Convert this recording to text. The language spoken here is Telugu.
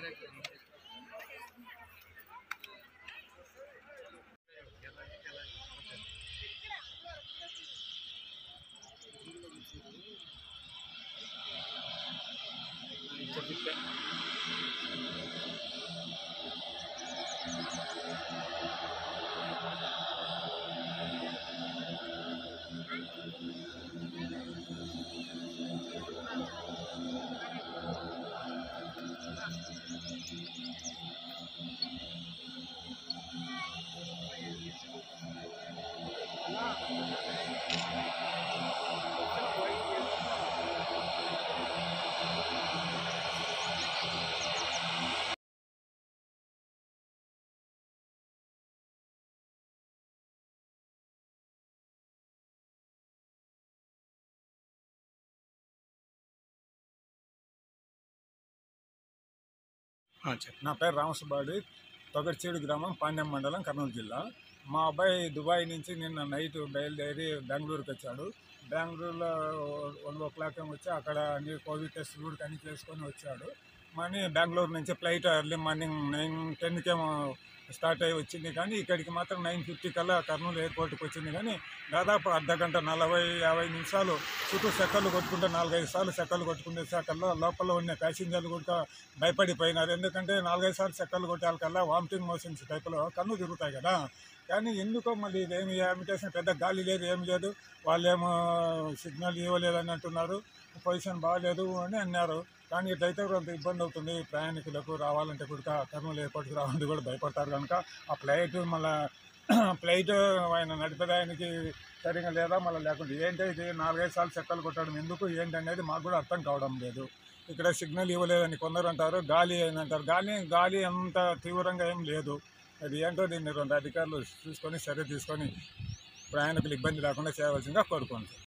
చెప్పు నా పేరు రామసుబాడి తొగర్చేడు గ్రామం పాండ్యం మండలం కర్నూలు జిల్లా మా అబ్బాయి దుబాయ్ నుంచి నిన్న నైట్ బయలుదేరి బెంగళూరుకి వచ్చాడు బెంగళూరులో వన్ ఓ క్లాక్ ఏమో వచ్చి అక్కడ అన్ని కోవిడ్ టెస్ట్ కూడా అన్ని చేసుకొని వచ్చాడు మనీ బెంగళూరు నుంచి ఫ్లైట్ ఎర్లీ మార్నింగ్ నైన్ టెన్కి ఏమో స్టార్ట్ అయ్యి వచ్చింది కానీ ఇక్కడికి మాత్రం నైన్ ఫిఫ్టీ కల్లా కర్నూలు ఎయిర్పోర్ట్కి వచ్చింది కానీ దాదాపు అర్ధ గంట నలభై యాభై నిమిషాలు చుట్టూ చెక్కలు కొట్టుకుంటే నాలుగైదు సార్లు చెక్కలు కొట్టుకునే శాఖల్లో లోపల ఉన్న ప్యాసింజర్లు కూడా భయపడిపోయినారు ఎందుకంటే నాలుగైదు సార్లు చెక్కలు కొట్టాలకల్లా వామిటింగ్ మోషన్స్ టైప్లో కన్ను తిరుగుతాయి కదా కానీ ఎందుకో మళ్ళీ ఇదేమి ఇమిటేషన్ పెద్ద గాలి లేదు ఏం లేదు వాళ్ళేమో సిగ్నల్ ఇవ్వలేదు అని అంటున్నారు పొజిషన్ బాగాలేదు అని అన్నారు కానీ ఇట్లయితే కొంత ఇబ్బంది అవుతుంది ప్రయాణికులకు రావాలంటే కూడా కర్నూలు ఎయిర్పోర్ట్కి రావాలంటే కూడా భయపడతారు కనుక ఆ ఫ్లైట్ మళ్ళీ ఫ్లైట్ ఆయన నడిపేదానికి సరిగా లేదా మళ్ళీ లేకుండా ఏంటి ఇది నాలుగైదు సార్లు చెక్కలు కొట్టడం ఎందుకు ఏంటి అనేది మాకు కూడా అర్థం కావడం లేదు ఇక్కడ సిగ్నల్ ఇవ్వలేదని కొందరు అంటారు గాలి అని అంటారు గాలి గాలి అంత తీవ్రంగా ఏం లేదు అది ఏంటో దీన్ని రెండు అధికారులు చూసుకొని చర్య తీసుకొని ప్రయాణికులు ఇబ్బంది లేకుండా చేయవలసిందిగా కోరుకుంటున్నాను